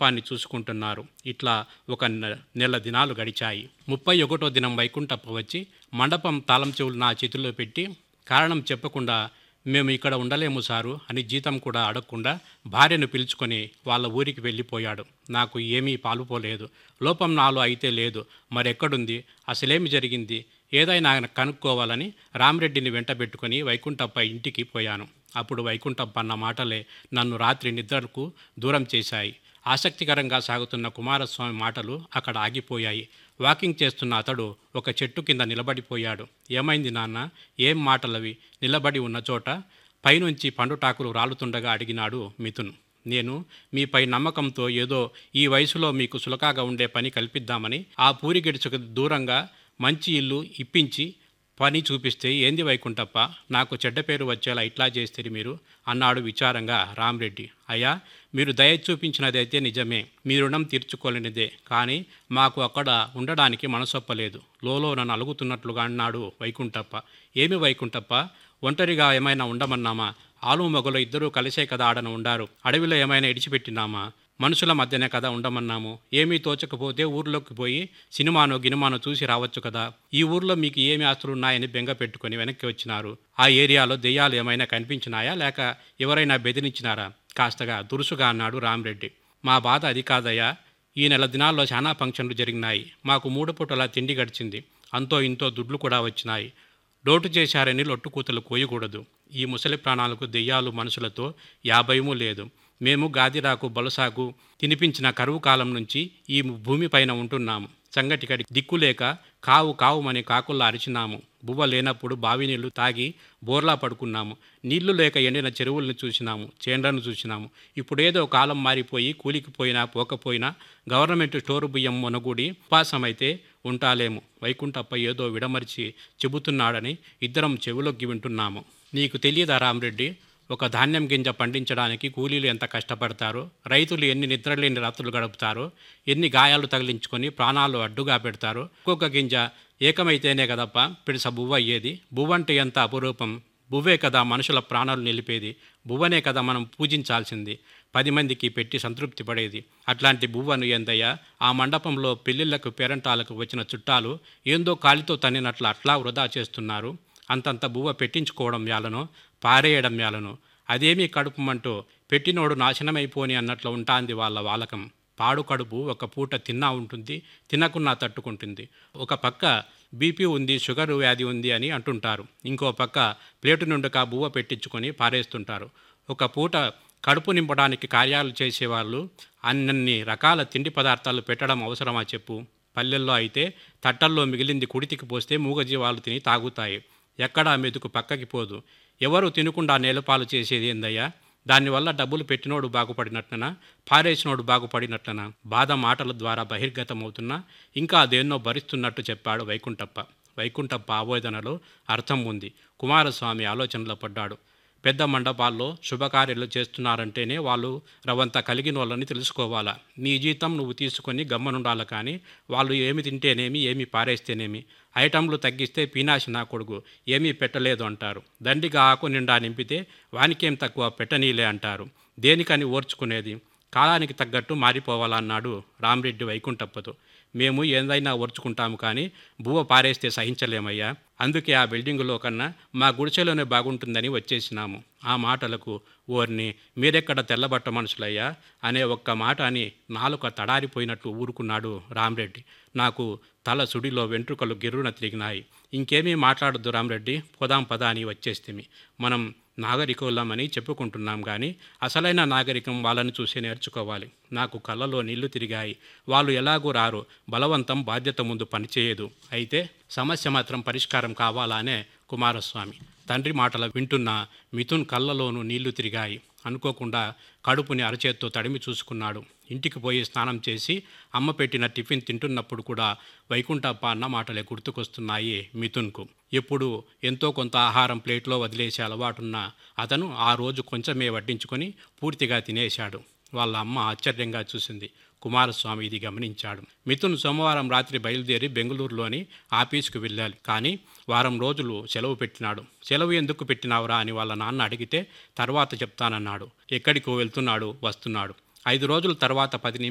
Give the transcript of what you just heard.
మండపాన్ని చూసుకుంటున్నారు ఇట్లా ఒక నె- నెల దినాలు గడిచాయి ముప్పై ఒకటో దినం వైకుంఠప్ప వచ్చి మండపం తాళం చెవులు నా చేతుల్లో పెట్టి కారణం చెప్పకుండా మేము ఇక్కడ ఉండలేము సారు అని జీతం కూడా అడగకుండా భార్యను పిలుచుకొని వాళ్ళ ఊరికి వెళ్ళిపోయాడు నాకు ఏమీ పాలుపోలేదు లోపం నాలో అయితే లేదు మరెక్కడుంది అసలేమి జరిగింది ఏదైనా కనుక్కోవాలని రామరెడ్డిని వెంటబెట్టుకొని వైకుంఠప్ప ఇంటికి పోయాను అప్పుడు వైకుంఠప్ప అన్న మాటలే నన్ను రాత్రి నిద్రకు దూరం చేశాయి ఆసక్తికరంగా సాగుతున్న కుమారస్వామి మాటలు అక్కడ ఆగిపోయాయి వాకింగ్ చేస్తున్న అతడు ఒక చెట్టు కింద నిలబడిపోయాడు ఏమైంది నాన్న ఏం మాటలవి నిలబడి ఉన్న చోట పైనుంచి పండుటాకులు రాలుతుండగా అడిగినాడు మిథున్ నేను మీపై నమ్మకంతో ఏదో ఈ వయసులో మీకు సులకాగా ఉండే పని కల్పిద్దామని ఆ పూరి గడిచకు దూరంగా మంచి ఇల్లు ఇప్పించి పని చూపిస్తే ఏంది వైకుంఠప్ప నాకు చెడ్డ పేరు వచ్చేలా ఇట్లా చేస్తే మీరు అన్నాడు విచారంగా రామరెడ్డి అయ్యా మీరు దయ చూపించినదైతే నిజమే మీ రుణం తీర్చుకోలేనిదే కానీ మాకు అక్కడ ఉండడానికి మనసొప్పలేదు లోలో నన్ను అలుగుతున్నట్లుగా అన్నాడు వైకుంఠప్ప ఏమి వైకుంఠప్ప ఒంటరిగా ఏమైనా ఉండమన్నామా ఆలు మొగలు ఇద్దరూ కలిసే కదా ఆడన ఉండారు అడవిలో ఏమైనా ఇడిచిపెట్టినామా మనుషుల మధ్యనే కదా ఉండమన్నాము ఏమీ తోచకపోతే ఊర్లోకి పోయి సినిమానో గినిమానో చూసి రావచ్చు కదా ఈ ఊర్లో మీకు ఏమి ఆస్తులు ఉన్నాయని బెంగ పెట్టుకొని వెనక్కి వచ్చినారు ఆ ఏరియాలో దెయ్యాలు ఏమైనా కనిపించినాయా లేక ఎవరైనా బెదిరించినారా కాస్తగా దురుసుగా అన్నాడు రామరెడ్డి మా బాధ అది కాదయ్యా ఈ నెల దినాల్లో చాలా ఫంక్షన్లు జరిగినాయి మాకు మూడు పూటలా తిండి గడిచింది అంతో ఇంతో దుడ్లు కూడా వచ్చినాయి డోటు చేశారని లొట్టుకూతలు కోయకూడదు ఈ ముసలి ప్రాణాలకు దెయ్యాలు మనుషులతో యాభయము లేదు మేము గాదిరాకు బొలసాకు తినిపించిన కరువు కాలం నుంచి ఈ భూమిపైన ఉంటున్నాము సంగటికడి దిక్కులేక కావు కావుమని కాకుల్లా అరిచినాము బువ్వ లేనప్పుడు బావి నీళ్లు తాగి బోర్లా పడుకున్నాము నీళ్లు లేక ఎండిన చెరువులను చూసినాము చేండ్లను చూసినాము ఇప్పుడేదో కాలం మారిపోయి కూలికి పోయినా పోకపోయినా గవర్నమెంట్ స్టోరు బియ్యం మొనగూడి ఉపాసమైతే ఉంటాలేము వైకుంఠప్ప ఏదో విడమర్చి చెబుతున్నాడని ఇద్దరం చెవిలోకి వింటున్నాము నీకు తెలియదా రామరెడ్డి ఒక ధాన్యం గింజ పండించడానికి కూలీలు ఎంత కష్టపడతారో రైతులు ఎన్ని నిద్రలేని రాత్రులు గడుపుతారో ఎన్ని గాయాలు తగిలించుకొని ప్రాణాలు అడ్డుగా పెడతారో ఒక్కొక్క గింజ ఏకమైతేనే కదప్ప పిడిస బువ్వ అయ్యేది బువ్వంటే ఎంత అపురూపం బువ్వే కదా మనుషుల ప్రాణాలు నిలిపేది బువ్వనే కదా మనం పూజించాల్సింది పది మందికి పెట్టి సంతృప్తి పడేది అట్లాంటి బువ్వను ఏందయ్యా ఆ మండపంలో పెళ్లిళ్లకు పేరంటాలకు వచ్చిన చుట్టాలు ఏందో కాలితో తన్నినట్లు అట్లా వృధా చేస్తున్నారు అంతంత బువ్వ పెట్టించుకోవడం యాలనో పారేయడం యాలనో అదేమీ కడుపుమంటూ పెట్టినోడు నాశనమైపోని అన్నట్లు ఉంటాంది వాళ్ళ వాలకం పాడు కడుపు ఒక పూట తిన్నా ఉంటుంది తినకున్నా తట్టుకుంటుంది ఒక పక్క బీపీ ఉంది షుగర్ వ్యాధి ఉంది అని అంటుంటారు ఇంకో పక్క ప్లేటు నుండక బువ్వ పెట్టించుకొని పారేస్తుంటారు ఒక పూట కడుపు నింపడానికి కార్యాలు చేసేవాళ్ళు అన్నన్ని రకాల తిండి పదార్థాలు పెట్టడం అవసరమా చెప్పు పల్లెల్లో అయితే తట్టల్లో మిగిలింది కుడితికి పోస్తే మూగజీవాలు తిని తాగుతాయి ఎక్కడా మెతుకు పక్కకి పోదు ఎవరు తినకుండా నేలపాలు చేసేది ఏందయ్యా దానివల్ల డబ్బులు పెట్టినోడు బాగుపడినట్లనా పారేసినోడు బాగుపడినట్లనా బాధ మాటల ద్వారా బహిర్గతమవుతున్నా ఇంకా అదేన్నో భరిస్తున్నట్టు చెప్పాడు వైకుంఠప్ప వైకుంఠప్ప ఆవేదనలో అర్థం ఉంది కుమారస్వామి ఆలోచనలో పడ్డాడు పెద్ద మండపాల్లో శుభకార్యాలు చేస్తున్నారంటేనే వాళ్ళు రవంత కలిగిన వాళ్ళని తెలుసుకోవాలా నీ జీతం నువ్వు తీసుకొని గమ్మనుండాలి కానీ వాళ్ళు ఏమి తింటేనేమి ఏమి పారేస్తేనేమి ఐటంలు తగ్గిస్తే పీనాశి నా కొడుకు ఏమీ పెట్టలేదు అంటారు దండిగా ఆకు నిండా నింపితే వానికేం తక్కువ పెట్టనీలే అంటారు దేనికని ఓర్చుకునేది కాలానికి తగ్గట్టు మారిపోవాలన్నాడు రామరెడ్డి వైకుంఠప్పతో మేము ఏదైనా ఓర్చుకుంటాము కానీ బువ్వ పారేస్తే సహించలేమయ్యా అందుకే ఆ బిల్డింగులో కన్నా మా గుడిసెలోనే బాగుంటుందని వచ్చేసినాము ఆ మాటలకు ఓర్ని మీరెక్కడ తెల్లబట్ట మనుషులయ్యా అనే ఒక్క మాట అని నాలుక తడారిపోయినట్టు ఊరుకున్నాడు రామరెడ్డి నాకు తల సుడిలో వెంట్రుకలు గిర్రున తిరిగినాయి ఇంకేమీ మాట్లాడొద్దు రామరెడ్డి పోదాం పదా అని వచ్చేస్తేమి మనం నాగరికులమని చెప్పుకుంటున్నాం కానీ అసలైన నాగరికం వాళ్ళని చూసి నేర్చుకోవాలి నాకు కళ్ళలో నీళ్లు తిరిగాయి వాళ్ళు ఎలాగూ రారు బలవంతం బాధ్యత ముందు పనిచేయదు అయితే సమస్య మాత్రం పరిష్కారం కావాలానే కుమారస్వామి తండ్రి మాటలు వింటున్న మిథున్ కళ్ళలోనూ నీళ్లు తిరిగాయి అనుకోకుండా కడుపుని అరచేత్తో తడిమి చూసుకున్నాడు ఇంటికి పోయి స్నానం చేసి అమ్మ పెట్టిన టిఫిన్ తింటున్నప్పుడు కూడా వైకుంఠప్ప అన్న మాటలే గుర్తుకొస్తున్నాయి మిథున్కు ఎప్పుడు ఎంతో కొంత ఆహారం ప్లేట్లో వదిలేసే అలవాటున్న అతను ఆ రోజు కొంచెమే వడ్డించుకొని పూర్తిగా తినేశాడు వాళ్ళ అమ్మ ఆశ్చర్యంగా చూసింది కుమారస్వామి ఇది గమనించాడు మిథున్ సోమవారం రాత్రి బయలుదేరి బెంగళూరులోని ఆఫీసుకు వెళ్ళాలి కానీ వారం రోజులు సెలవు పెట్టినాడు సెలవు ఎందుకు పెట్టినావురా అని వాళ్ళ నాన్న అడిగితే తర్వాత చెప్తానన్నాడు ఎక్కడికో వెళ్తున్నాడు వస్తున్నాడు ఐదు రోజుల తర్వాత పది నిమి-